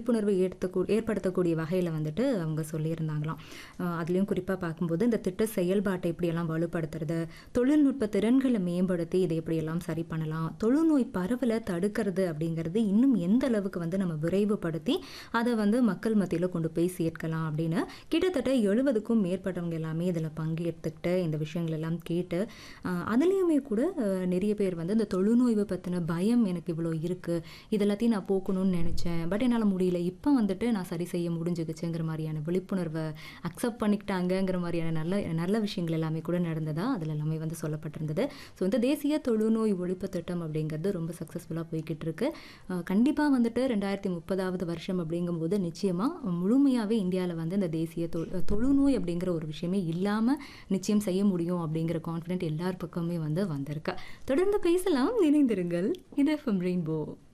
விழிப்புணர்வு ஏற்படுத்தக்கூ ஏற்படுத்தக்கூடிய வகையில் வந்துட்டு அவங்க சொல்லியிருந்தாங்களாம் அஹ் அதுலேயும் குறிப்பாக பார்க்கும்போது இந்த திட்ட செயல்பாட்டை எப்படியெல்லாம் வலுப்படுத்துறது தொழில்நுட்ப திறன்களை மேம்படுத்தி இதை எப்படியெல்லாம் சரி பண்ணலாம் தொழுநோய் பரவலை தடுக்கிறது அப்படிங்கிறது இன்னும் எந்த அளவுக்கு வந்து நம்ம விரைவுபடுத்தி அதை வந்து மக்கள் மத்தியில் கொண்டு போய் சேர்க்கலாம் அப்படின்னு கிட்டத்தட்ட எழுபதுக்கும் மேற்பட்டவங்க எல்லாமே இதில் பங்கேற்றுக்கிட்டு இந்த விஷயங்கள் எல்லாம் கேட்டு அஹ் அதுலேயுமே கூட அஹ் நிறைய பேர் வந்து இந்த தொழுநோய்வை பற்றின பயம் எனக்கு இவ்வளோ இருக்குது இதெல்லாத்தையும் நான் போக்கணும்னு நினச்சேன் பட் என்னால் முடியல இப்போ வந்துட்டு நான் சரி செய்ய முடிஞ்சுக்குச்சுங்கிற மாதிரியான விழிப்புணர்வை அக்செப்ட் பண்ணிக்கிட்டாங்கங்கிற மாதிரியான நல்ல நல்ல விஷயங்கள் எல்லாமே கூட நடந்ததா அதில் எல்லாமே வந்து சொல்லப்பட்டிருந்தது ஸோ இந்த தேசிய தொழுநோய் ஒழிப்பு திட்டம் அப்படிங்கிறது ரொம்ப சக்ஸஸ்ஃபுல்லாக போய்கிட்டு இருக்கு கண்டிப்பாக வந்துட்டு ரெண்டாயிரத்தி முப்பதாவது வருஷம் அப்படிங்கும்போது நிச்சயமாக முழுமையாகவே இந்தியாவில் வந்து இந்த தேசிய தொ தொழுநோய் அப்படிங்கிற ஒரு விஷயமே இல்லாமல் நிச்சயம் செய்ய முடியும் அப்படிங்கிற கான்ஃபிடென்ட் எல்லார் பக்கமே வந்து வந்திருக்கு தொடர்ந்து பேசலாம் நினைந்திருங்கள் இது எஃப்எம் ரெயின்போ